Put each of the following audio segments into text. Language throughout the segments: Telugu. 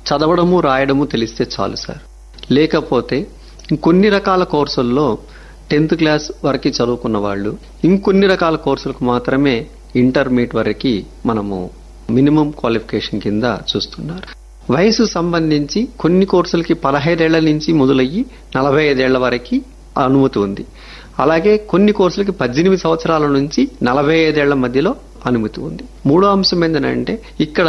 చదవడము రాయడము తెలిస్తే చాలు సార్ లేకపోతే ఇంకొన్ని రకాల కోర్సుల్లో టెన్త్ క్లాస్ వరకు చదువుకున్న వాళ్ళు ఇంకొన్ని రకాల కోర్సులకు మాత్రమే ఇంటర్మీడియట్ వరకు మనము మినిమం క్వాలిఫికేషన్ కింద చూస్తున్నారు వయసు సంబంధించి కొన్ని కోర్సులకి పదహైదేళ్ల నుంచి మొదలయ్యి నలభై ఐదేళ్ల వరకు అనుమతి ఉంది అలాగే కొన్ని కోర్సులకి పద్దెనిమిది సంవత్సరాల నుంచి నలభై ఐదేళ్ల మధ్యలో అనుమతి ఉంది మూడో అంశం ఏంటంటే ఇక్కడ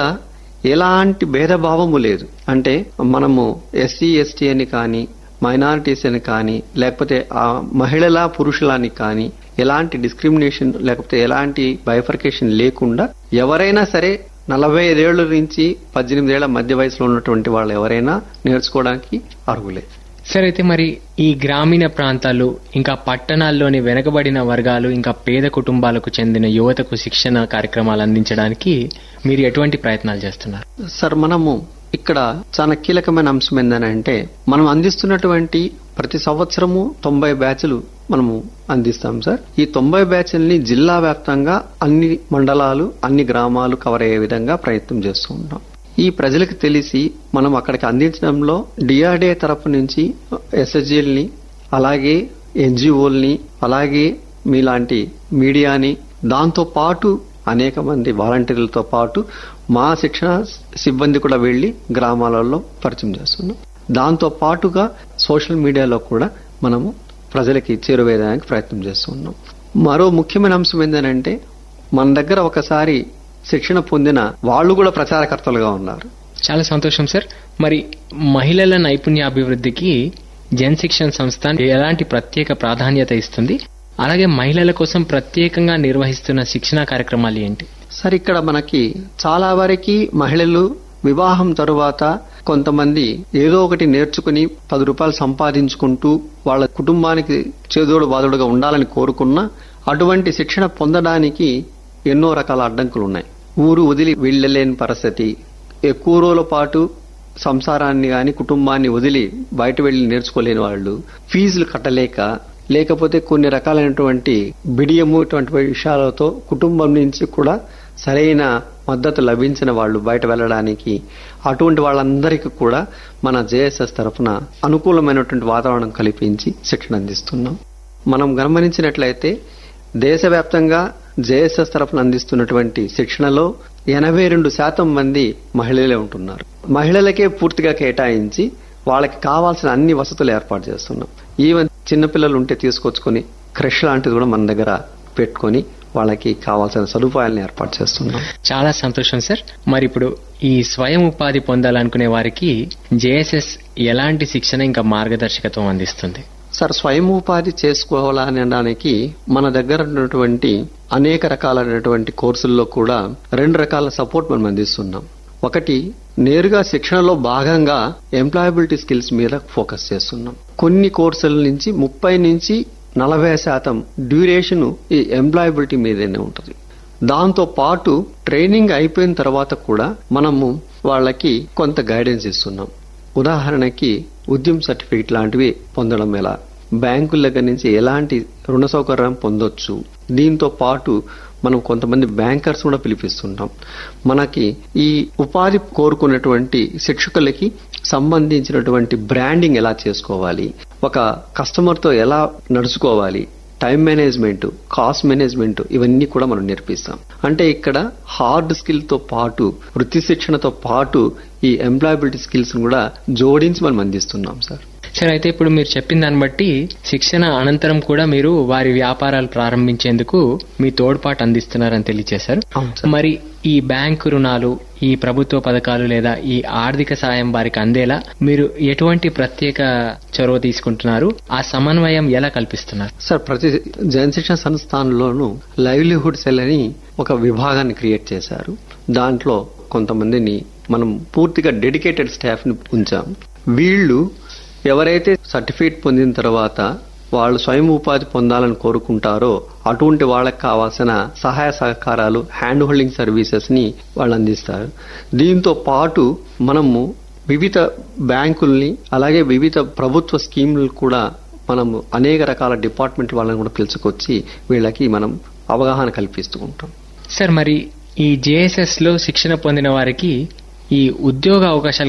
ఎలాంటి భేదభావము లేదు అంటే మనము ఎస్సీ ఎస్టీ అని కానీ మైనారిటీస్ అని కానీ లేకపోతే ఆ మహిళల పురుషులని కానీ ఎలాంటి డిస్క్రిమినేషన్ లేకపోతే ఎలాంటి బైఫర్కేషన్ లేకుండా ఎవరైనా సరే నలభై ఐదేళ్ల నుంచి పద్దెనిమిదేళ్ల మధ్య వయసులో ఉన్నటువంటి వాళ్ళు ఎవరైనా నేర్చుకోవడానికి అర్హులే సార్ అయితే మరి ఈ గ్రామీణ ప్రాంతాలు ఇంకా పట్టణాల్లోని వెనుకబడిన వర్గాలు ఇంకా పేద కుటుంబాలకు చెందిన యువతకు శిక్షణ కార్యక్రమాలు అందించడానికి మీరు ఎటువంటి ప్రయత్నాలు చేస్తున్నారు సార్ మనము ఇక్కడ చాలా కీలకమైన అంశం ఏంటంటే మనం అందిస్తున్నటువంటి ప్రతి సంవత్సరము తొంభై బ్యాచ్లు మనము అందిస్తాం సార్ ఈ తొంభై బ్యాచ్ల్ని జిల్లా వ్యాప్తంగా అన్ని మండలాలు అన్ని గ్రామాలు కవర్ అయ్యే విధంగా ప్రయత్నం చేస్తూ ఉంటాం ఈ ప్రజలకు తెలిసి మనం అక్కడికి అందించడంలో డిఆర్డీఏ తరపు నుంచి ఎస్ఎస్జీల్ని అలాగే ఎన్జిఓల్ని అలాగే మీలాంటి మీడియాని దాంతో పాటు అనేక మంది వాలంటీర్లతో పాటు మా శిక్షణ సిబ్బంది కూడా వెళ్లి గ్రామాలలో పరిచయం చేస్తున్నాం దాంతో పాటుగా సోషల్ మీడియాలో కూడా మనము ప్రజలకి చేరువేయడానికి ప్రయత్నం చేస్తున్నాం మరో ముఖ్యమైన అంశం ఏంటంటే మన దగ్గర ఒకసారి శిక్షణ పొందిన వాళ్ళు కూడా ప్రచారకర్తలుగా ఉన్నారు చాలా సంతోషం సార్ మరి మహిళల నైపుణ్యాభివృద్ధికి జన్ శిక్షణ సంస్థ ఎలాంటి ప్రత్యేక ప్రాధాన్యత ఇస్తుంది అలాగే మహిళల కోసం ప్రత్యేకంగా నిర్వహిస్తున్న శిక్షణ కార్యక్రమాలు ఏంటి సార్ ఇక్కడ మనకి చాలా వరకు మహిళలు వివాహం తరువాత కొంతమంది ఏదో ఒకటి నేర్చుకుని పది రూపాయలు సంపాదించుకుంటూ వాళ్ళ కుటుంబానికి చేదోడు బాదుడుగా ఉండాలని కోరుకున్నా అటువంటి శిక్షణ పొందడానికి ఎన్నో రకాల అడ్డంకులు ఉన్నాయి ఊరు వదిలి వెళ్ళలేని పరిస్థితి ఎక్కువ రోజుల పాటు సంసారాన్ని గాని కుటుంబాన్ని వదిలి బయట వెళ్లి నేర్చుకోలేని వాళ్ళు ఫీజులు కట్టలేక లేకపోతే కొన్ని రకాలైనటువంటి బిడియము ఇటువంటి విషయాలతో కుటుంబం నుంచి కూడా సరైన మద్దతు లభించిన వాళ్ళు బయట వెళ్ళడానికి అటువంటి వాళ్ళందరికీ కూడా మన జేఎస్ఎస్ తరఫున అనుకూలమైనటువంటి వాతావరణం కల్పించి శిక్షణ అందిస్తున్నాం మనం గమనించినట్లయితే దేశవ్యాప్తంగా జేఎస్ఎస్ తరఫున అందిస్తున్నటువంటి శిక్షణలో ఎనభై రెండు శాతం మంది మహిళలే ఉంటున్నారు మహిళలకే పూర్తిగా కేటాయించి వాళ్ళకి కావాల్సిన అన్ని వసతులు ఏర్పాటు చేస్తున్నాం ఈవెన్ చిన్నపిల్లలు ఉంటే తీసుకొచ్చుకొని క్రష్ లాంటిది కూడా మన దగ్గర పెట్టుకొని వాళ్ళకి కావాల్సిన సదుపాయాలను ఏర్పాటు చేస్తున్నాం చాలా సంతోషం సార్ మరి ఇప్పుడు ఈ స్వయం ఉపాధి పొందాలనుకునే వారికి జేఎస్ఎస్ ఎలాంటి శిక్షణ ఇంకా మార్గదర్శకత్వం అందిస్తుంది సార్ స్వయం ఉపాధి చేసుకోవాలనడానికి మన దగ్గర ఉన్నటువంటి అనేక రకాలైనటువంటి కోర్సుల్లో కూడా రెండు రకాల సపోర్ట్ మనం అందిస్తున్నాం ఒకటి నేరుగా శిక్షణలో భాగంగా ఎంప్లాయబిలిటీ స్కిల్స్ మీద ఫోకస్ చేస్తున్నాం కొన్ని కోర్సుల నుంచి ముప్పై నుంచి నలభై శాతం డ్యూరేషన్ ఈ ఎంప్లాయబిలిటీ మీదనే ఉంటుంది దాంతో పాటు ట్రైనింగ్ అయిపోయిన తర్వాత కూడా మనము వాళ్ళకి కొంత గైడెన్స్ ఇస్తున్నాం ఉదాహరణకి ఉద్యమ సర్టిఫికేట్ లాంటివి పొందడం ఎలా బ్యాంకుల దగ్గర నుంచి ఎలాంటి రుణ సౌకర్యం పొందొచ్చు దీంతో పాటు మనం కొంతమంది బ్యాంకర్స్ కూడా పిలిపిస్తుంటాం మనకి ఈ ఉపాధి కోరుకున్నటువంటి శిక్షకులకి సంబంధించినటువంటి బ్రాండింగ్ ఎలా చేసుకోవాలి ఒక కస్టమర్తో ఎలా నడుచుకోవాలి టైం మేనేజ్మెంట్ కాస్ట్ మేనేజ్మెంట్ ఇవన్నీ కూడా మనం నేర్పిస్తాం అంటే ఇక్కడ హార్డ్ స్కిల్ తో పాటు వృత్తి శిక్షణతో పాటు ఈ ఎంప్లాయబిలిటీ స్కిల్స్ కూడా జోడించి మనం అందిస్తున్నాం సార్ సార్ అయితే ఇప్పుడు మీరు చెప్పిన దాన్ని బట్టి శిక్షణ అనంతరం కూడా మీరు వారి వ్యాపారాలు ప్రారంభించేందుకు మీ తోడ్పాటు అందిస్తున్నారని తెలియజేశారు అవును సార్. మరి ఈ బ్యాంకు రుణాలు ఈ ప్రభుత్వ పథకాలు లేదా ఈ ఆర్థిక సాయం వారికి అందేలా మీరు ఎటువంటి ప్రత్యేక చొరవ తీసుకుంటున్నారు ఆ సమన్వయం ఎలా కల్పిస్తున్నారు సార్ ప్రతి జనశిక్షణ సంస్థానంలోనూ లైవ్లీహుడ్ సెల్ అని ఒక విభాగాన్ని క్రియేట్ చేశారు దాంట్లో కొంతమందిని మనం పూర్తిగా డెడికేటెడ్ స్టాఫ్ ని ఉంచాం వీళ్ళు ఎవరైతే సర్టిఫికేట్ పొందిన తర్వాత వాళ్ళు స్వయం ఉపాధి పొందాలని కోరుకుంటారో అటువంటి వాళ్ళకి కావాల్సిన సహాయ సహకారాలు హ్యాండ్ హోల్డింగ్ సర్వీసెస్ ని వాళ్ళు అందిస్తారు దీంతో పాటు మనము వివిధ బ్యాంకుల్ని అలాగే వివిధ ప్రభుత్వ స్కీములు కూడా మనము అనేక రకాల డిపార్ట్మెంట్ వాళ్ళని కూడా పిలుచుకొచ్చి వీళ్ళకి మనం అవగాహన కల్పిస్తూ ఉంటాం సార్ మరి ఈ జేఎస్ఎస్ లో శిక్షణ పొందిన వారికి ఈ ఉద్యోగ అవకాశాలు